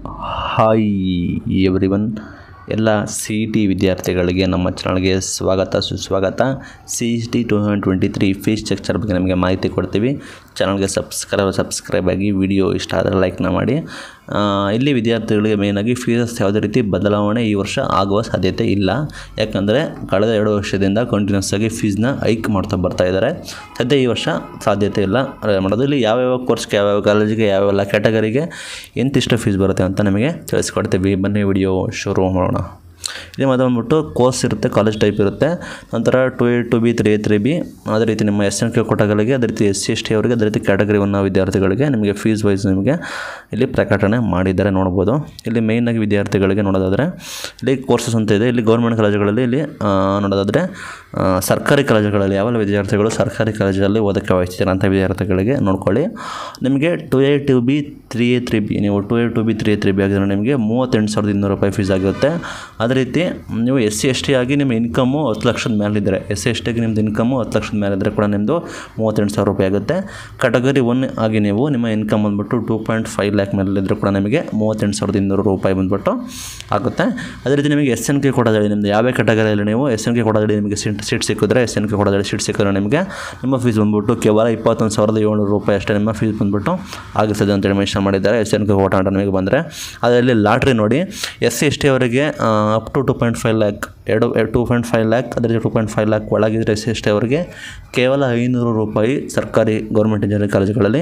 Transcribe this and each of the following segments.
hi everyone ಎಲ್ಲ C E T ವಿದ್ಯಾರ್ಥಿಗಳಿಗೆ ನಮ್ಮ ಚಾನಲ್ಗೆ ಸ್ವಾಗತ ಸುಸ್ವಾಗತ C E T two thousand twenty three fees structure ಬಗ್ಗೆ ನಮಗೆ ಮಾಹಿತಿ ಕೊಡ್ತೀವಿ ಚಾನಲ್ಗೆ ಸಬ್ಸ್ಕ್ರೈಬ್ ಸಬ್ಸ್ಕ್ರೈಬ್ ಆಗಿ ವಿಡಿಯೋ ಇಷ್ಟ ಆದರೆ ಲೈಕ್ನ ಮಾಡಿ ಆ, ಇಲ್ಲಿ ವಿದ್ಯಾರ್ಥಿಗಳಿಗೆ ಮೇಯ್ನಾಗಿ ಫೀಸಸ್ ಯಾವುದೇ ರೀತಿ ಬದಲಾವಣೆ ಈ ವರ್ಷ ಆಗುವ ಸಾಧ್ಯತೆ ಇಲ್ಲ ಯಾಕಂದರೆ ಕಳೆದ ಎರಡು ವರ್ಷದಿಂದ ಕಂಟಿನ್ಯೂಸ್ ಆಗಿ ಫೀಸ್ನ ಹೈಕ್ ಮಾಡ್ತಾ ಬರ್ತಾ ಇದ್ದಾರೆ ಸದ್ಯ ಈ ವರ್ಷ ಸಾಧ್ಯತೆ ಇಲ್ಲ ಅದೇ ಮಾಡೋದು ಇಲ್ಲಿ ಯಾವ್ಯಾವ ಕೋರ್ಸ್ಗೆ ಯಾವ್ಯಾವ ಕಾಲೇಜಿಗೆ ಯಾವ್ಯಾವ ಕ್ಯಾಟಗರಿಗೆ ಎಂತಿಷ್ಟು ಫೀಸ್ ಬರುತ್ತೆ ಅಂತ ನಿಮಗೆ ತಿಳಿಸ್ಕೊಡ್ತೀವಿ ಬನ್ನಿ ವಿಡಿಯೋ ಶುರು ಮಾಡೋಣ ಇಲ್ಲಿ ಮತ್ತೆ ಬಂದ್ಬಿಟ್ಟು ಕೋರ್ಸ್ ಇರುತ್ತೆ ಕಾಲೇಜ್ ಟೈಪ್ ಇರುತ್ತೆ ನಂತರ two A two B three A three B ಅದೇ ರೀತಿ ನಿಮ್ಮ ಎಸ್ ಎನ್ ಕೆ ಕೋಟಾಗಳಿಗೆ ಅದೇ ರೀತಿ ಎಸ್ ಸಿ ಎಸ್ ಟಿ ಅವರಿಗೆ ಅದೇ ರೀತಿ ಕ್ಯಾಟಗರಿ ಒನ್ ವಿದ್ಯಾರ್ಥಿಗಳಿಗೆ ನಿಮಗೆ ಫೀಸ್ ವೈಸ್ ನಿಮಗೆ ಇಲ್ಲಿ ಪ್ರಕಟಣೆ ಮಾಡಿದ್ದಾರೆ ನೋಡ್ಬೋದು ಇಲ್ಲಿ ಮೇಯ್ನಾಗಿ ವಿದ್ಯಾರ್ಥಿಗಳಿಗೆ ನೋಡೋದಾದರೆ ಇಲ್ಲಿ ಕೋರ್ಸಸ್ ಅಂತ ಇದೆ ಇಲ್ಲಿ ಗೌರ್ಮೆಂಟ್ ಕಾಲೇಜುಗಳಲ್ಲಿ ಇಲ್ಲಿ ಆ, ನೋಡೋದಾದರೆ ಆ, ಸರ್ಕಾರಿ ಕಾಲೇಜುಗಳಲ್ಲಿ ಯಾವೆಲ್ಲ ವಿದ್ಯಾರ್ಥಿಗಳು ಸರ್ಕಾರಿ ಕಾಲೇಜಲ್ಲಿ ಓದೋಕ್ಕೆ ವಹಿಸ್ತೀರ ಅಂತ ವಿದ್ಯಾರ್ಥಿಗಳಿಗೆ ನೋಡ್ಕೊಳ್ಳಿ ನಿಮಗೆ two A two B three A three B ನೀವು two A two B three A three B ಆಗಿದ್ರೆ ನಿಮಗೆ ಮೂವತ್ತೆಂಟು ಸಾವಿರದ ಇನ್ನೂರು ರೂಪಾಯಿ ಫೀಸ್ ಆಗಿರುತ್ತೆ ಅದೇ ರೀತಿ ನೀವು ಎಸ್ ಸಿ ಎಸ್ ಟಿ ಆಗಿ ನಿಮ್ಮ ಇನ್ಕಮು ಹತ್ತು ಲಕ್ಷದ ಮೇಲಿದ್ದರೆ ಎಸ್ ಸಿ ಎಸ್ ಟಿಗೆ ನಿಮ್ಮದು ಇನ್ಕಮು ಹತ್ತು ಲಕ್ಷದ ಮೇಲಿದ್ದರೆ ಕೂಡ ನಿಮ್ಮದು ಮೂವತ್ತೆಂಟು ಸಾವಿರ ರೂಪಾಯಿ ಆಗುತ್ತೆ ಕ್ಯಾಟಗರಿ ಒನ್ ಆಗಿ ನೀವು ನಿಮ್ಮ ಇನ್ಕಮ್ ಬಂದ್ಬಿಟ್ಟು ಟೂ ಪಾಯಿಂಟ್ ಫೈವ್ ಲ್ಯಾಕ್ ಮೇಲಿದ್ದರೆ ಕೂಡ ನಿಮಗೆ ಮೂವತ್ತೆಂಟು ಸಾವಿರದ ಇನ್ನೂರು ರೂಪಾಯಿ ಬಂದ್ಬಿಟ್ಟು ಆಗುತ್ತೆ ಅದೇ ರೀತಿ ನಿಮಗೆ ಎಸ್ ಎನ್ ಕೆ ಕೊಡೋದಳಿ ನಿಮ್ಮದು ಯಾವ ಕ್ಯಾಟಗರಿಯಲ್ಲಿ ನೀವು ಎಸ್ ಎನ್ ಕೆ ಕೊಡೋದಳಿ ನಿಮಗೆ ಸೀಟ್ ಸೀಟ್ ಸಿಕ್ಕಿದ್ರೆ ಎಸ್ ಎನ್ ಕೆ ಕೊಡೋದಳಿ ಸೀಟ್ ಸಿಕ್ಕಿದ್ರೆ ನಿಮಗೆ ನಿಮ್ಮ ಫೀಸ್ ಬಂದ್ಬಿಟ್ಟು ಕೇವಲ ಇಪ್ಪತ್ತೊಂದು ಸಾವಿರದ ಏಳ್ನೂರು ರೂಪಾಯಿ ಅಷ್ಟೇ ನಿಮ್ಮ ಫೀಸ್ ಬಂದ್ಬಿಟ್ಟು ಆಗುತ್ತದೆ ಅಂತೇಳಿ ಮೆನ್ಷನ್ ಮಾಡಿದ್ದಾರೆ ಎಸ್ ಎನ್ ಕೆ ಕೋಟ ಅಂತ ನಿಮಗೆ ಬಂದರೆ ಅದರಲ್ಲಿ ಲಾಟ್ರಿ ನೋಡಿ ಎಸ್ ಸಿ ಎಸ್ ಟಿ ಅವರಿಗೆ up to two point five lakh ಎರಡು ಟೂ ಪಾಯಿಂಟ್ ಫೈವ್ ಲ್ಯಾಕ್ ಅದೇ ರೀತಿ ಟೂ ಪಾಯಿಂಟ್ ಫೈವ್ ಲ್ಯಾಕ್ ಒಳಗಿದ್ರೆ ಎಸ್ ಸಿ ಎಸ್ ಟಿ ಅವರಿಗೆ ಕೇವಲ ಐನೂರು ರೂಪಾಯಿ ಸರ್ಕಾರಿ ಗೌರ್ಮೆಂಟ್ ಇಂಜಿನಿಯರಿಂಗ್ ಕಾಲೇಜುಗಳಲ್ಲಿ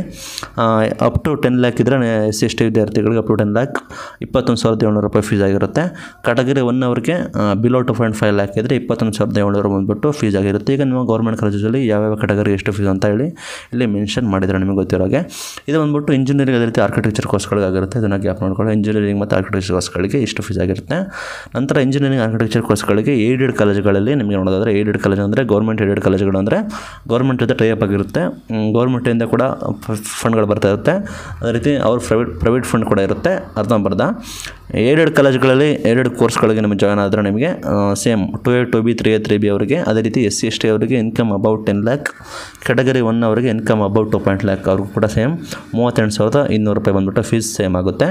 ಅಪ್ ಟು ಟೆನ್ ಲ್ಯಾಕ್ ಇದ್ದರೆ ಎಸ್ ಸಿ ಎಸ್ ಟಿ ವಿದ್ಯಾರ್ಥಿಗಳಿಗೆ ಅಪ್ ಟು ಟೆನ್ ಲ್ಯಾಕ್ ಇಪ್ಪತ್ತೊಂದು ಸಾವಿರದ ಏಳ್ನೂರು ರೂಪಾಯಿ ಫೀಸ್ ಆಗಿರುತ್ತೆ ಕ್ಯಾಟಗರಿ ಒನ್ ಅವರಿಗೆ below two point five lakh ಇದ್ದರೆ ಇಪ್ಪತ್ತೊಂದು ಸಾವಿರದ ಏಳ್ನೂರು ಬಂದುಬಿಟ್ಟು ಫೀಸ್ ಆಗಿರುತ್ತೆ ಈಗ ನಿಮ್ಮ ಗೌರ್ಮೆಂಟ್ ಕಾಲೇಜಲ್ಲಿ ಯಾವ್ಯಾವ ಕ್ಯಾಟಗರಿ ಎಷ್ಟು ಫೀಸ್ ಅಂತ ಹೇಳಿ ಇಲ್ಲಿ ಮೆನ್ಷನ್ ಮಾಡಿದ್ದಾರೆ ನಿಮಗೆ ಗೊತ್ತಿರೋ ಹಾಗೆ ಇದು ಬಂದ್ಬಿಟ್ಟು ಇಂಜಿನಿಯರಿಂಗ್ ಅದೇ ರೀತಿ ಆರ್ಕಿಟೆಕ್ಚರ್ ಕೋರ್ಸ್ಗಳಿಗಾಗಿರುತ್ತೆ ಇದನ್ನು ಗ್ಯಾಪ್ ನೋಡ್ಕೊಳ್ಳಿ ಇಂಜಿನಿಯರಿಂಗ್ ಮತ್ತು ಆರ್ಕಿಟೆಕ್ಚರ್ ಕೋರ್ಸ್ಗಳಿಗೆ ಇಷ್ಟು ಫೀಸ್ ಆಗಿರುತ್ತೆ ನಂತರ ಇಂಜಿನಿಯರಿಂಗ್ ಆರ್ಕಿಟೆಕ್ಚರ್ ಕೋರ್ಸ್ಗಳಿಗೆ ಏಡೆಡ್ ಕಾಲೇಜುಗಳಲ್ಲಿ ನಿಮಗೆ ನೋಡೋದಾದರೆ ಏಡೆಡ್ ಕಾಲೇಜ್ ಅಂದರೆ ಗೌರ್ಮೆಂಟ್ ಏಡೆಡ್ ಕಾಲೇಜುಗಳು ಅಂದರೆ ಗೌರ್ಮೆಂಟ್ ಜೊತೆ ಟೈಅಪ್ ಆಗಿರುತ್ತೆ ಗೌರ್ಮೆಂಟಿಂದ ಕೂಡ ಫಂಡ್ಗಳು ಬರ್ತಾ ಇರುತ್ತೆ ಅದೇ ರೀತಿ ಅವ್ರ ಪ್ರೈವೇಟ್ ಪ್ರೈವೇಟ್ ಫಂಡ್ ಕೂಡ ಇರುತ್ತೆ ಅರ್ಧಂಬರ್ಧ ಏಡೆಡ್ ಕಾಲೇಜುಗಳಲ್ಲಿ ಏಡೆಡ್ ಕೋರ್ಸ್ಗಳಿಗೆ ನಿಮಗೆ ಜಾಯ್ನ್ ಆದರೆ ನಿಮಗೆ same two A two B three A three B ಅವರಿಗೆ ಅದೇ ರೀತಿ ಎಸ್ ಸಿ ಎಸ್ ಟಿ ಅವರಿಗೆ income about ten lakh category one ಅವರಿಗೆ income about two point lakh ಅವ್ರಿಗೂ ಕೂಡ ಸೇಮ್ ಮೂವತ್ತೆಂಟು ಸಾವಿರದ ಇನ್ನೂರು ರೂಪಾಯಿ ಬಂದುಬಿಟ್ಟು ಫೀಸ್ ಸೇಮ್ ಆಗುತ್ತೆ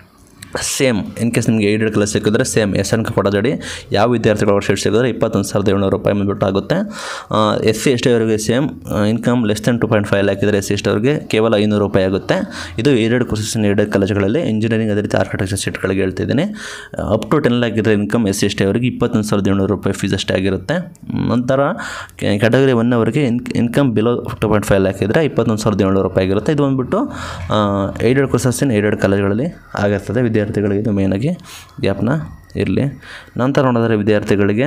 ಸೇಮ್ ಇನ್ ಕೇಸ್ ನಿಮಗೆ ಏಡೆಡ್ ಕ್ಲಾಸ್ ಸಿಕ್ಕಿದ್ರೆ ಸೇಮ್ ಎಸ್ ಎನ್ ಕೆ ಕೊಡೋದಡಿ ಯಾವ ವಿದ್ಯಾರ್ಥಿಗಳು ಸೀಟ್ ಸಿಕ್ಕಿದ್ರೆ ಇಪ್ಪತ್ತೊಂದು ಸಾವಿರದ ಏಳ್ನೂರು ರೂಪಾಯಿ ಬಂದ್ಬಿಟ್ಟು ಆಗುತ್ತೆ ಎಸ್ ಸಿ ಎಸ್ ಟಿ ಅವರಿಗೆ same income less than two point five lakh ಇದ್ದರೆ ಎಸ್ ಸಿ ಎಸ್ ಟಿ ಅವರಿಗೆ ಕೇವಲ ಐನೂರು ರೂಪಾಯಿ ಆಗುತ್ತೆ ಇದು ಏಡೆಡ್ ಕೋರ್ಸಸ್ ಏಡೆಡ್ ಕಾಲೇಜುಗಳಲ್ಲಿ ಇಂಜಿನಿಯರಿಂಗ್ ಅದೇ ರೀತಿ ಆರ್ಕಿಟೆಕ್ಚರ್ ಸೀಟ್ಗಳಿಗೆ ಹೇಳ್ತಿದ್ದೀನಿ ಅಪ್ ಟು ಟೆನ್ ಲ್ಯಾಕ್ ಇದ್ದರೆ income S C S T ಅವರಿಗೆ ಇಪ್ಪತ್ತೊಂದು ಸಾವಿರದ ಏಳ್ನೂರು ರೂಪಾಯಿ ಫೀಸ್ ಅಷ್ಟೇ ಆಗಿರುತ್ತೆ ನಂತರ ಕ್ಯಾಟಗರಿ ಒನ್ ಅವರಿಗೆ in income below two point five lakh ಇದ್ದರೆ ಇಪ್ಪತ್ತೊಂದು ಸಾವಿರದ ಏಳ್ನೂರು ರೂಪಾಯಿ ಆಗಿರುತ್ತೆ ಇದು ಬಂದುಬಿಟ್ಟು ಏಡೆಡ್ ಕೋರ್ಸಸ್ ಇನ್ ಏಡೆಡ್ ಕಾಲೇಜುಗಳಲ್ಲಿ ಆಗಿರ್ತದೆ ವಿದ್ಯಾರ್ಥಿಗಳಿಗೆ ಇದು ಮೇಯ್ನಾಗಿ ಗ್ಯಾಪ್ನ ಇರಲಿ ನಂತರ ನೋಡಿದ್ರೆ ವಿದ್ಯಾರ್ಥಿಗಳಿಗೆ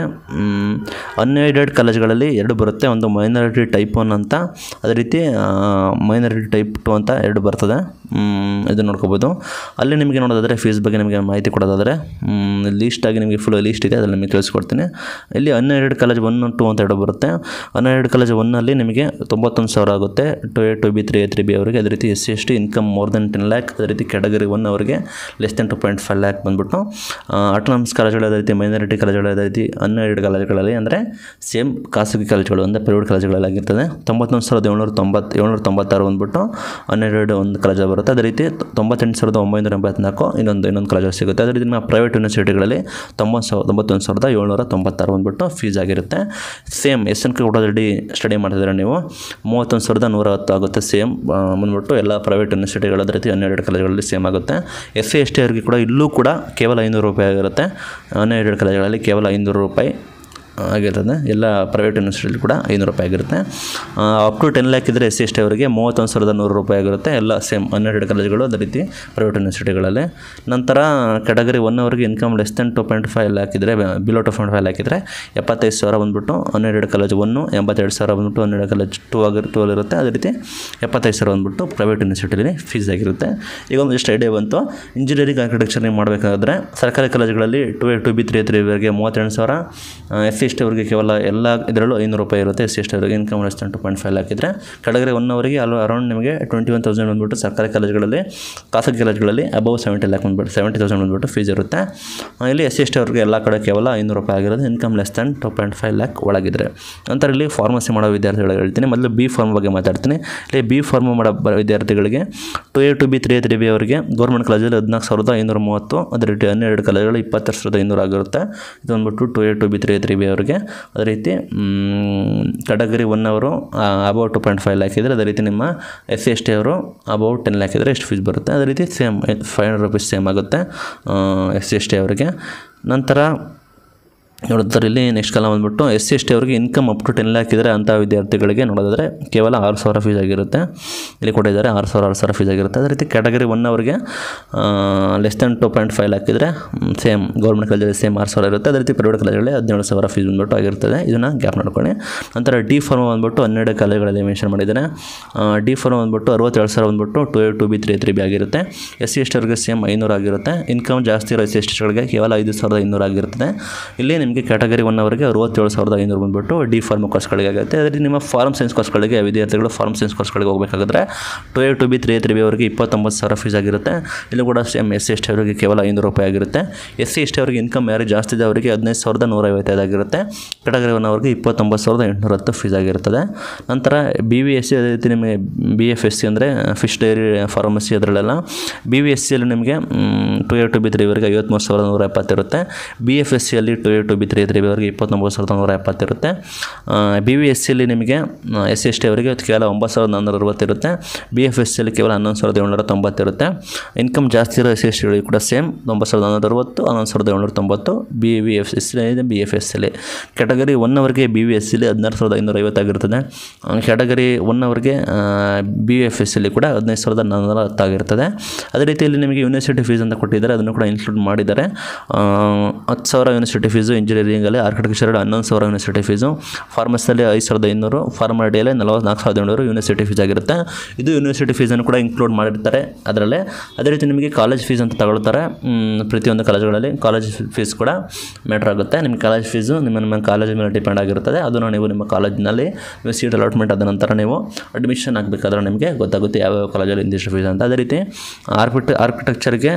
ಅನ್ಎಡೆಡ್ ಕಾಲೇಜುಗಳಲ್ಲಿ ಎರಡು ಬರುತ್ತೆ ಒಂದು ಮೈನಾರಿಟಿ ಟೈಪ್ ಒನ್ ಅಂತ ಅದೇ ರೀತಿ ಮೈನಾರಿಟಿ ಟೈಪ್ ಟು ಅಂತ ಎರಡು ಬರ್ತದೆ ಮ್, ಇದು ನೋಡ್ಕೋಬೋದು ಅಲ್ಲಿ ನಿಮಗೆ ನೋಡೋದಾದರೆ ಫೀಸ್ ಬಗ್ಗೆ ನಿಮಗೆ ಮಾಹಿತಿ ಕೊಡೋದಾದರೆ ಲೀಸ್ಟಾಗಿ ನಿಮಗೆ ಫುಲ್ ಲೀಸ್ಟ್ ಇದೆ ಅದರಲ್ಲಿ ನಿಮಗೆ ತಿಳಿಸ್ಕೊಡ್ತೀನಿ ಇಲ್ಲಿ ಅನ್ಎಡೆಡ್ ಕಾಲೇಜ್ ಒನ್ ಟು ಅಂತ ಎರಡು ಬರುತ್ತೆ ಅನ್ಎಡೆಡ್ ಕಾಲೇಜ್ ಒನ್ನಲ್ಲಿ ನಿಮಗೆ ತೊಂಬತ್ತೊಂದು ಸಾವಿರ ಆಗುತ್ತೆ two A two B three A three B ಅವರಿಗೆ ಅದೇ ರೀತಿ S C S T income more than ten lakh ಅದೇ ರೀತಿ ಕ್ಯಾಟಗರಿ ಒನ್ ಅವರಿಗೆ less than two point five lakh ಬಂದ್ಬಿಟ್ಟು ಆಟೋನಮಸ್ ಕಾಲೇಜುಗಳು ಅದೇ ರೀತಿ ಮೈನಾರಿಟಿ ಕಾಲೇಜುಗಳು ಅದೇ ರೀತಿ ಅನ್ಎಡೆಡ್ ಕಾಲೇಜುಗಳಲ್ಲಿ ಅಂದರೆ ಸೇಮ್ ಖಾಸಗಿ ಕಾಲೇಜುಗಳು ಅಂದರೆ ಪ್ರೈವೇಟ್ ಕಾಲೇಜುಗಳಲ್ಲಿ ಆಗಿರ್ತದೆ ತೊಂಬತ್ತೊಂದು ಸಾವಿರದ ಏಳ್ನೂರ ತೊಂಬತ್ತು ಏಳ್ನೂರ ತೊಂಬತ್ತಾರು ಬಂದ್ಬಿಟ್ಟು ಹನ್ನೆರಡು ಒಂದು ಕಾಲೇಜ್ ಬರುತ್ತೆ ಅದೇ ರೀತಿ ತೊಂಬತ್ತೆಂಟು ಸಾವಿರದ ಒಂಬೈನೂರ ಎಂಬತ್ನಾಲ್ಕು ಇನ್ನೊಂದು ಇನ್ನೊಂದು ಕಾಲೇಜ್ ಸಿಗುತ್ತೆ ಅದೇ ರೀತಿ ನಿಮ್ಮ ಪ್ರೈವೇಟ್ ಯೂನಿವರ್ಸಿಟಿಗಳಲ್ಲಿ ತೊಂಬತ್ತು ಸಾವಿರ ತೊಂಬತ್ತೊಂದು ಸಾವಿರದ ಏಳ್ನೂರ ತೊಂಬತ್ತಾರು ಬಂದ್ಬಿಟ್ಟು ಫೀಸ್ ಆಗಿರುತ್ತೆ ಸೇಮ್ ಎಸ್ ಎನ್ ಕೆ ಕೊಡೋದಡಿ ಸ್ಟಡಿ ಮಾಡ್ತಿದ್ರೆ ನೀವು ಮೂವತ್ತೊಂದು ಸಾವಿರದ ನೂರ ಹತ್ತು ಆಗುತ್ತೆ ಸೇಮ್ ಬಂದ್ಬಿಟ್ಟು ಎಲ್ಲ ಪ್ರೈವೇಟ್ ಯೂನಿವರ್ಸಿಟಿಗಳು ಅದೇ ರೀತಿ ಹನ್ನೆರಡು ಕಾಲೇಜುಗಳಲ್ಲಿ ಸೇಮ್ ಆಗುತ್ತೆ ಎಸ್ ಸಿ ಎಸ್ ಟಿ ಅವರಿಗೆ ಕೂಡ ಇಲ್ಲೂ ಕೂಡ ಕೇವಲ ಐನೂರು ರೂಪಾಯಿ ಆಗಿರುತ್ತೆ ಹನ್ನೆರಡು ಕಾಲೇಜುಗಳಲ್ಲಿ ಕೇವಲ ಐನೂರು ರೂಪಾಯಿ ಆಗಿರ್ತದೆ ಎಲ್ಲ ಪ್ರೈವೇಟ್ ಯೂನಿವರ್ಸಿಟಿಲಿ ಕೂಡ ಐನೂರು ರೂಪಾಯಿ ಆಗಿರುತ್ತೆ ಅಪ್ ಟು ಟೆನ್ ಲ್ಯಾಕ್ ಇದ್ದರೆ ಎಸ್ ಸಿ ಎಸ್ ಟಿ ಅವರಿಗೆ ಮೂವತ್ತೊಂದು ಸಾವಿರದ ನೂರು ರೂಪಾಯಿ ಆಗಿರುತ್ತೆ ಎಲ್ಲ ಸೇಮ್ ಹನ್ನೆರಡು ಕಾಲೇಜುಗಳು ಅದೇ ರೀತಿ ಪ್ರೈವೇಟ್ ಯೂನಿವರ್ಸಿಟಿಗಳಲ್ಲಿ ನಂತರ ಕ್ಯಾಟಗರಿ ಒನ್ ಅವರಿಗೆ income less than two point five lakh ಇದ್ದರೆ below two point five lakh ಇದ್ದರೆ ಎಪ್ಪತ್ತೈದು ಸಾವಿರ ಬಂದ್ಬಿಟ್ಟು ಹನ್ನೆರಡು ಕಾಲೇಜ್ ಒನ್ನು ಎಂಬತ್ತೆರಡು ಸಾವಿರ ಬಂದ್ಬಿಟ್ಟು ಹನ್ನೆರಡು ಕಾಲೇಜ್ ಟೂ ಆಗಿ ಟೂ ಇರುತ್ತೆ ಅದೇ ರೀತಿ ಎಪ್ಪತ್ತೈದು ಸಾವಿರ ಬಂದ್ಬಿಟ್ಟು ಪ್ರೈವೇಟ್ ಯೂನಿವರ್ಸಿಟಿಲಿ ಫೀಸ್ ಆಗಿರುತ್ತೆ ಈಗ ಒಂದಿಷ್ಟು ಐಡಿಯಾ ಬಂತು ಇಂಜಿನಿಯರಿಂಗ್ ಆರ್ಕಿಟೆಕ್ಚರ್ ನೀವು ಮಾಡಬೇಕಾದ್ರೆ ಸರ್ಕಾರಿ ಕಾಲೇಜುಗಳಲ್ಲಿ two A two B three three ವರೆಗೆ ಮೂವತ್ತೆರಡು ಸಾವಿರ ಎಸ್ ಸಿ ಎಸ್ ಟಿ ಅವರಿಗೆ ಕೇವಲ ಎಲ್ಲ ಇದರಲ್ಲೂ ಐನೂರು ರೂಪಾಯಿ ಇರುತ್ತೆ ಎಸ್ ಸಿ ಎಸ್ ಟಿ ಅವರಿಗೆ income less two point five ಹಾಕಿದರೆ ಕೆಳಗಡೆ ಒನ್ ಅವರಿಗೆ ಅಲ್ಲ ಅರೌಂಡ್ ನಿಮಗೆ ಟ್ವೆಂಟಿ ಒನ್ ತೌಸಂಡ್ ಬಂದುಬಿಟ್ಟು ಸರ್ಕಾರಿ ಕಾಲೇಜುಗಳಲ್ಲಿ ಖಾಸಗಿ ಕಾಲೇಜುಗಳಲ್ಲಿ ಅಬೌವ್ ಸೆವೆಂಟಿ ಲ್ಯಾಕ್ ಬಂದುಬಿಟ್ಟು ಸೆವೆಂಟಿ ತೌಸಂಡ್ ಬಂದುಬಿಟ್ಟು ಫೀಸ್ ಇರುತ್ತೆ ಆ, ಇಲ್ಲಿ ಎಸ್ ಸಿ ಎಸ್ ಟಿ ಅವ್ರಿಗೆ ಎಲ್ಲ ಕಡೆ ಕೇವಲ ಐನೂರು ರೂಪಾಯಿ ಆಗಿರೋದು income less than two point five lakh ಒಳಗಿದ್ರೆ ನಂತರ ಇಲ್ಲಿ ಫಾರ್ಮಸಿ ಮಾಡೋ ವಿದ್ಯಾರ್ಥಿಗಳಿಗೆ ಹೇಳ್ತೀನಿ ಮೊದಲು ಬಿ ಫಾರ್ಮ್ ಬಗ್ಗೆ ಮಾತಾಡ್ತೀನಿ ಇಲ್ಲಿ ಬಿ ಫಾರ್ಮ್ ಮಾಡೋ ಬ- ವಿದ್ಯಾರ್ಥಿಗಳಿಗೆ two A two B three A three B ಅವರಿಗೆ ಗೌರ್ಮೆಂಟ್ ಕಾಲೇಜಲ್ಲಿ ಹದಿನಾಲ್ಕು ಸಾವಿರದ ಐನೂರ ಮೂವತ್ತು ಅದೇ ರೀತಿ ಹನ್ನೆರಡು ಕಾಲೇಜುಗಳು ಇಪ್ಪತ್ತೆರಡು ಸಾವಿರದ ಐನೂರು ಆಗಿರುತ್ತೆ ಇದು ಬಂದ್ಬಿಟ್ಟು two A two B three A three B ಅವರಿಗೆ ಅದೇ ರೀತಿ ಕ್ಯಾಟಗರಿ ಒನ್ ಅವರು about two point five lakh ಇದ್ದರೆ ಅದೇ ರೀತಿ ನಿಮ್ಮ ಎಸ್ ಸಿ ಎಸ್ ಟಿ ಅವರು ಅಬೌಟ್ ಟೆನ್ ಲ್ಯಾಕ್ ಇದ್ದರೆ ಎಷ್ಟು ಫೀಸ್ ಬರುತ್ತೆ ಅದೇ ರೀತಿ same five hundred rupees same ಆಗುತ್ತೆ ಎಸ್ ಸಿ ಎಸ್ ಟಿ ಅವರಿಗೆ ನಂತರ ನೋಡಿದ್ರೆ ಇಲ್ಲಿ ನೆಕ್ಸ್ಟ್ ಕಾಲ ಬಂದ್ಬಿಟ್ಟು ಎಸ್ ಸಿ ಎಸ್ ಟಿ ಅವರಿಗೆ income up to ten lakh ಇದ್ದರೆ ಅಂಥ ವಿದ್ಯಾರ್ಥಿಗಳಿಗೆ ನೋಡೋದಾದರೆ ಕೇವಲ ಆರು ಸಾವಿರ ಫೀಸ್ ಆಗಿರುತ್ತೆ ಇಲ್ಲಿ ಕೊಟ್ಟಿದ್ದಾರೆ ಆರು ಸಾವಿರ ಆರು ಸಾವಿರ ಫೀಸ್ ಆಗಿರುತ್ತೆ ಅದೇ ರೀತಿ ಕ್ಯಾಟಗರಿ ಒನ್ ಅವರಿಗೆ less than two point five lakh ಇದ್ದರೆ ಸೇಮ್ ಗೌರ್ಮೆಂಟ್ ಕಾಲೇಜಲ್ಲಿ ಸೇಮ್ ಆರು ಸಾವಿರ ಇರುತ್ತೆ ಅದೇ ರೀತಿ ಪ್ರೈವೇಟ್ ಕಾಲೇಜಲ್ಲಿ ಹದಿನೇಳು ಸಾವಿರ ಫೀಸ್ ಬಂದ್ಬಿಟ್ಟು ಆಗಿರ್ತದೆ ಇದನ್ನು ಗ್ಯಾಪ್ ನೋಡ್ಕೊಳ್ಳಿ ನಂತರ ಡಿ ಫಾರ್ಮ್ ಬಂದ್ಬಿಟ್ಟು ಹನ್ನೆರಡು ಕಾಲೇಜುಗಳಲ್ಲಿ ಮೆನ್ಷನ್ ಮಾಡಿದ್ದಾರೆ ಡಿ ಫಾರ್ಮ್ ಬಂದ್ಬಿಟ್ಟು ಅರವತ್ತೇಳು ಸಾವಿರ ಬಂದ್ಬಿಟ್ಟು two A two B three three B ಆಗಿರುತ್ತೆ ಎಸ್ ಸಿ ಎಸ್ ಟಿ ಅವ್ರಿಗೆ ಸೇಮ್ ಐನೂರು ಆಗಿರುತ್ತೆ ಇನ್ಕಮ್ ಜಾಸ್ತಿ ಇರೋ ಎಸ್ ಸಿ ಎಸ್ ಟಿಗಳಿಗೆ ಕೇವಲ ಐದು ಸಾವಿರದ ಐನೂರು ಆಗಿರ್ತದೆ ಇಲ್ಲಿ ನಿಮಗೆ ಕ್ಯಾಟಗರಿ ಒನ್ ಅವರಿಗೆ ಅರವತ್ತೇಳು ಸಾವಿರದ ಐನೂರು ಬಂದ್ಬಿಟ್ಟು ಡಿ ಫಾರ್ಮ್ ಕೋರ್ಸ್ಗಳಿಗೆ ಆಗುತ್ತೆ ಅದೇ ರೀತಿ ನಿಮ್ಮ ಫಾರ್ಮ್ ಸೈನ್ಸ್ ಕೋರ್ಸ್ಗಳಿಗೆ ವಿದ್ಯಾರ್ಥಿಗಳು ಫಾರ್ಮ್ ಸೈನ್ಸ್ ಕೋರ್ಸ್ಗಳಿಗೆ ಹೋಗಬೇಕಾದ್ರೆ two A two B three three B ಅವರಿಗೆ ಇಪ್ಪತ್ತೊಂಬತ್ತು ಸಾವಿರ ಫೀಸ್ ಆಗಿರುತ್ತೆ ಇಲ್ಲಿ ಕೂಡ same S C S T ಅವರಿಗೆ ಕೇವಲ ಐನೂರು ರೂಪಾಯಿ ಆಗಿರುತ್ತೆ ಎಸ್ ಸಿ ಎಸ್ ಟಿ ಅವರಿಗೆ ಇನ್ಕಮ್ ಯಾರು ಜಾಸ್ತಿ ಇದೆ ಅವರಿಗೆ ಹದಿನೈದು ಸಾವಿರದ ನೂರ ಐವತ್ತೈದು ಆಗಿರುತ್ತೆ ಕ್ಯಾಟಗರಿ ಒನ್ ಅವರಿಗೆ ಇಪ್ಪತ್ತೊಂಬತ್ತು ಸಾವಿರದ ಎಂಟುನೂರ ಹತ್ತು ಫೀಸ್ ಆಗಿರ್ತದೆ ನಂತರ ಬಿ ವಿ ಎಸ್ ಸಿ ಅದೇ ರೀತಿ ನಿಮಗೆ ಬಿ ಎಫ್ ಎಸ್ ಸಿ ಅಂದರೆ ಫಿಶ್ ಡೈರಿ ಫಾರ್ಮಸಿ ಅದರಲ್ಲೆಲ್ಲ ಬಿ ವಿ ಎಸ್ ಸಿಯಲ್ಲಿ ನಿಮಗೆ ಟು ಎ ಟು ಬಿ ತ್ರೀವರೆಗೆ ಐವತ್ತ್ಮೂರು ಸಾವಿರದ ನೂರ ಎಪ್ಪತ್ತಿರುತ್ತೆ ಬಿ ಎಫ್ ಎಸ್ ಸಿಯಲ್ಲಿ two A two B three three ಅವರಿಗೆ ಇಪ್ಪತ್ತೊಂಬತ್ತು ಸಾವಿರದ ನೂರ ಎಪ್ಪತ್ತಿರುತ್ತೆ ಬಿ ವಿ ಎಸ್ ಸಿಯಲ್ಲಿ ನಿಮಗೆ ಎಸ್ ಸಿ ಎಸ್ ಟಿ ಅವರಿಗೆ ಕೇವಲ ಒಂಬತ್ತು ಸಾವಿರದ ನಾನ್ನೂರ ಅರವತ್ತಿರುತ್ತೆ ಬಿ ಎಫ್ ಎಸ್ ಸಿಯಲ್ಲಿ ಕೇವಲ ಹನ್ನೊಂದು ಸಾವಿರದ ಏಳ್ನೂರ ತೊಂಬತ್ತಿರುತ್ತೆ ಇನ್ಕಮ್ ಜಾಸ್ತಿ ಇರೋ ಎಸ್ ಸಿ ಎಸ್ ಟಿಗಳಿಗೆ ಕೂಡ ಸೇಮ್ ಒಂಬತ್ತು ಸಾವಿರದ ನಾನ್ನೂರ ಅರವತ್ತು ಹನ್ನೊಂದು ಸಾವಿರದ ಏಳ್ನೂರ ತೊಂಬತ್ತು ಬಿ ವಿ ಎಫ್ ಎಸ್ ಇದೆ ಬಿ ಎಫ್ ಎಸ್ ಸಿಲಿ ಕ್ಯಾಟಗರಿ ಒನ್ ಅವರಿಗೆ ಬಿ ವಿ ಎಸ್ ಸಿಲಿ ಹದಿನಾರು ಸಾವಿರದ ಐನೂರ ಐವತ್ತಾಗಿರ್ತದೆ ಕ್ಯಾಟಗರಿ ಒನ್ ಅವರಿಗೆ ಬಿ ಎಫ್ ಎಸ್ ಸಿಲಿ ಕೂಡ ಹದಿನೈದು ಸಾವಿರದ ನಾನ್ನೂರ ಹತ್ತಾಗಿರ್ತದೆ ಅದೇ ರೀತಿಯಲ್ಲಿ ನಿಮಗೆ ಯೂನಿವರ್ಸಿಟಿ ಫೀಸ್ ಅಂತ ಕೊಟ್ಟಿದ್ದಾರೆ ಅದನ್ನು ಕೂಡ ಇನ್ಕ್ಲೂಡ್ ಮಾಡಿದ್ದಾರೆ ಆ, ಹತ್ತು ಸಾವಿರ ಯೂನಿವರ್ಸಿಟಿ ಫೀಸು ಇಂಜಿನಿಯರಿಂಗಲ್ಲಿ ಆರ್ಕಿಟೆಕ್ಚರ್ ಹನ್ನೊಂದು ಸಾವಿರ ಯೂನಿವರ್ಸಿಟಿ ಫೀಸು ಫಾರ್ಮಸಿಯಲ್ಲಿ ಐದು ಸಾವಿರದ ಐನೂರು ಫಾರ್ಮಾಡಿಯಲ್ಲಿ ನಲವತ್ನಾಲ್ಕು ಸಾವಿರದ ಏಳ್ನೂರು ಯೂನಿವರ್ಸಿಟಿ ಫೀಸ್ ಆಗಿರುತ್ತೆ ಇದು ಯೂನಿವರ್ಸಿಟಿ ಫೀಸನ್ನು ಕೂಡ ಇನ್ಕ್ಲೂಡ್ ಮಾಡಿರ್ತಾರೆ ಅದರಲ್ಲೇ ಅದೇ ರೀತಿ ನಿಮಗೆ ಕಾಲೇಜ್ ಫೀಸ್ ಅಂತ ತಗೊಳ್ತಾರೆ ಮ್, ಪ್ರತಿಯೊಂದು ಕಾಲೇಜುಗಳಲ್ಲಿ ಕಾಲೇಜ್ ಫೀಸ್ ಕೂಡ ಮ್ಯಾಟ್ರ್ ಆಗುತ್ತೆ ನಿಮ್ಮ ಕಾಲೇಜ್ ಫೀಸು ನಿಮ್ಮ ನಿಮ್ಮ ಕಾಲೇಜ್ ಮೇಲೆ ಡಿಪೆಂಡ್ ಆಗಿರ್ತದೆ ಅದನ್ನು ನೀವು ನಿಮ್ಮ ಕಾಲೇಜಿನಲ್ಲಿ ನೀವು ಸೀಟ್ ಅಲಾಟ್ಮೆಂಟ್ ಆದ ನಂತರ ನೀವು ಅಡ್ಮಿಷನ್ ಆಗಬೇಕಾದ್ರೆ ನಿಮಗೆ ಗೊತ್ತಾಗುತ್ತೆ ಯಾವ್ಯಾವ ಕಾಲೇಜಲ್ಲಿ ಇಂದಿಷ್ಟು ಫೀಸ್ ಅಂತ ಅದೇ ರೀತಿ ಆರ್ಕಿಟೆ ಆರ್ಕಿಟೆಕ್ಚರ್ಗೆ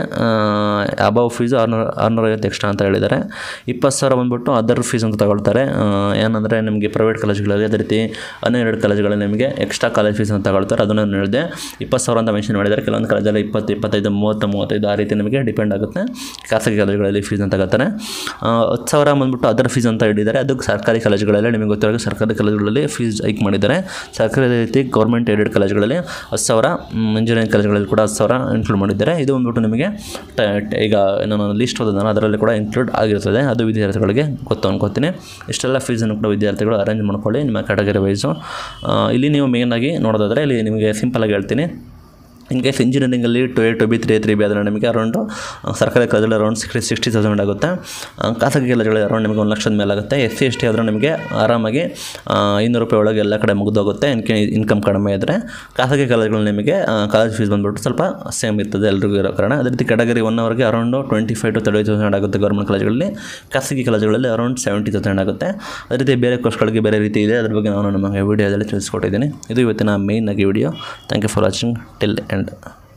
ಅಬವ್ ಫೀಸು ಆರುನೂರ ಆರುನೂರ ಐವತ್ತು ಎಕ್ಸ್ಟ್ರಾ ಅಂತ ಹೇಳಿದ್ದಾರೆ ಇಪ್ಪತ್ತು ಸಾವಿರ ಬಂದ್ಬಿಟ್ಟು ಅದರ್ ಫೀಸ್ ಅಂತ ತಗೊಳ್ತಾರೆ ಆ, ಏನಂದರೆ ನಿಮಗೆ ಪ್ರೈವೇಟ್ ಕಾಲೇಜುಗಳಲ್ಲಿ ಅದೇ ರೀತಿ ಹನ್ನೆರಡು ಕಾಲೇಜುಗಳಲ್ಲಿ ನಿಮಗೆ ಎಕ್ಸ್ಟ್ರಾ ಕಾಲೇಜ್ ಫೀಸ್ ಅಂತ ತಗೊಳ್ತಾರೆ ಅದನ್ನು ನಾನು ಹೇಳಿದೆ ಇಪ್ಪತ್ತು ಸಾವಿರ ಅಂತ ಮೆನ್ಷನ್ ಮಾಡಿದ್ದಾರೆ ಕೆಲವೊಂದು ಕಾಲೇಜಲ್ಲಿ ಇಪ್ಪತ್ತು ಇಪ್ಪತ್ತೈದು ಮೂವತ್ತು ಮೂವತ್ತೈದು ಆ ರೀತಿ ನಿಮಗೆ ಡಿಪೆಂಡ್ ಆಗುತ್ತೆ ಖಾಸಗಿ ಕಾಲೇಜುಗಳಲ್ಲಿ ಫೀಸ್ ಅಂತ ತಗೋತಾರೆ ಆ, ಹತ್ತು ಸಾವಿರ ಬಂದ್ಬಿಟ್ಟು ಅದರ್ ಫೀಸ್ ಅಂತ ಹೇಳಿದ್ದಾರೆ ಅದು ಸರ್ಕಾರಿ ಕಾಲೇಜುಗಳಲ್ಲಿ ನಿಮಗೆ ಗೊತ್ತಿರೋ ಸರ್ಕಾರಿ ಕಾಲೇಜುಗಳಲ್ಲಿ ಫೀಸ್ ಹೈಕ್ ಮಾಡಿದ್ದಾರೆ ಸರ್ಕಾರಿ ರೀತಿ ಗೌರ್ಮೆಂಟ್ ಏಡೆಡ್ ಕಾಲೇಜುಗಳಲ್ಲಿ ಹತ್ತು ಸಾವಿರ ಇಂಜಿನಿಯರಿಂಗ್ ಕಾಲೇಜುಗಳಲ್ಲಿ ಕೂಡ ಹತ್ತು ಸಾವಿರ ಇನ್ಕ್ಲೂಡ್ ಮಾಡಿದ್ದಾರೆ ಇದು ಬಂದ್ಬಿಟ್ಟು ನಿಮಗೆ ಟ- ಟ- ಈಗ ನಾನು ಲಿಸ್ಟ್ ಓದಿದ್ದಾನೆ ಅದರಲ್ಲಿ ಕೂಡ ಇನ್ಕ್ಲೂಡ್ ಆಗಿರ್ತದೆ ಅದು ವಿದ್ಯಾರ್ಥಿಗಳಿಗೆ ಗೊತ್ತು ಅನ್ಕೋತೀನಿ ಇಷ್ಟೆಲ್ಲ ಫೀಸನ್ನು ಕೂಡ ವಿದ್ಯಾರ್ಥಿಗಳು ಅರೇಂಜ್ ಮಾಡ್ಕೊಳ್ಳಿ ನಿಮ್ಮ ಕ್ಯಾಟಗರಿ ವೈಸು ಇಲ್ಲಿ ನೀವು ಮೇಯ್ನಾಗಿ ನೋಡೋದಾದರೆ ಇಲ್ಲಿ ನಿಮಗೆ ಸಿಂಪಲಾಗಿ ಹೇಳ್ತೀನಿ ಇನ್ ಕೇಸ್ ಇಂಜಿನಿಯರಿಂಗಲ್ಲಿ two A two B three three B ಆದರೆ ನಿಮಗೆ ಅರೌಂಡು ಸರ್ಕಾರಿ ಕಾಲೇಜಲ್ಲಿ ಅರೌಂಡ್ ಸಿಕ್ಸ್ಟಿ ಸಿಕ್ಸ್ಟಿ ತೌಸಂಡ್ ಆಗುತ್ತೆ ಆ, ಖಾಸಗಿ ಕಾಲೇಜುಗಳಲ್ಲಿ ಅರೌಂಡ್ ನಿಮಗೆ ಒಂದು ಲಕ್ಷದ ಮೇಲೆ ಆಗುತ್ತೆ ಎಸ್ ಸಿ ಎಸ್ ಟಿ ಆದರೆ ನಿಮಗೆ ಆರಾಮಾಗಿ ಆ, ಐನೂರು ರೂಪಾಯಿ ಒಳಗೆ ಎಲ್ಲ ಕಡೆ ಮುಗಿದೋಗುತ್ತೆ ಇನ್ಕೆ ಇನ್ಕಮ್ ಕಡಿಮೆ ಇದ್ದರೆ ಖಾಸಗಿ ಕಾಲೇಜುಗಳು ನಿಮಗೆ ಕಾಲೇಜ್ ಫೀಸ್ ಬಂದುಬಿಟ್ಟು ಸ್ವಲ್ಪ ಸೇಮ್ ಇರ್ತದೆ ಎಲ್ರಿಗೂ ಇರೋ ಕಾರಣ ಅದೇ ರೀತಿ ಕ್ಯಾಟಗರಿ ಒನ್ ಅವರ್ಗೆ around twenty five to thirty thousand ಆಗುತ್ತೆ ಗೌರ್ಮೆಂಟ್ ಕಾಲೇಜುಗಳಲ್ಲಿ ಖಾಸಗಿ ಕಾಲೇಜುಗಳಲ್ಲಿ ಅರೌಂಡ್ ಸೆವೆಂಟಿ ತೌಸಂಡ್ ಆಗುತ್ತೆ ಅದೇ ರೀತಿ ಬೇರೆ ಕೋರ್ಸ್ಗಳಿಗೆ ಬೇರೆ ರೀತಿ ಇದೆ ಅದ್ರ ಬಗ್ಗೆ ನಾನು ನಿಮಗೆ ವಿಡಿಯೋದಲ್ಲಿ ತಿಳಿಸ್ಕೊಟ್ಟಿದ್ದೀನಿ ಇದು ಇವತ್ತಿನ ಮೇಯ್ನ್ ಆಗಿ video thank you for watching till end